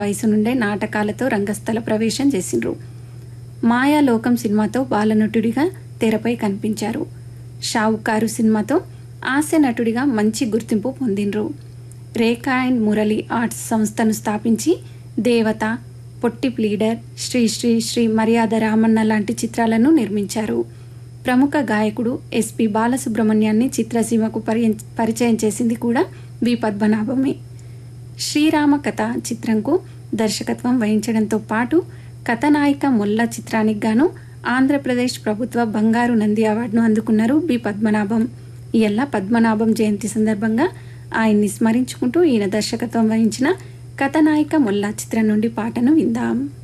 వయసు నుండే నాటకాలతో రంగస్థల ప్రవేశం చేసిండ్రు మాయాలోకం సినిమాతో బాలనటుడిగా తెరపై కనిపించారు షావుకారు సినిమాతో హాస్య నటుడిగా మంచి గుర్తింపు పొందిండ్రు రేఖా అండ్ మురళి ఆర్ట్స్ సంస్థను స్థాపించి దేవత పొట్టి ప్లీడర్ శ్రీ శ్రీ శ్రీ మర్యాద రామన్న లాంటి చిత్రాలను నిర్మించారు ప్రముఖ గాయకుడు ఎస్పి బాలసుబ్రహ్మణ్యాన్ని చిత్రసీమకు పరి- పరిచయం చేసింది కూడా వి పద్మనాభమే శ్రీరామ కథ చిత్రంకు దర్శకత్వం వహించడంతో పాటు కథనాయిక మొల్ల చిత్రానికి గాను ఆంధ్రప్రదేశ్ ప్రభుత్వ బంగారు నంది అవార్డును అందుకున్నారు బి పద్మనాభం ఇయల్ల పద్మనాభం జయంతి సందర్భంగా ఆయన్ని స్మరించుకుంటూ ఈయన దర్శకత్వం వహించిన కథనాయిక మొల్ల చిత్రం నుండి పాటను విందాం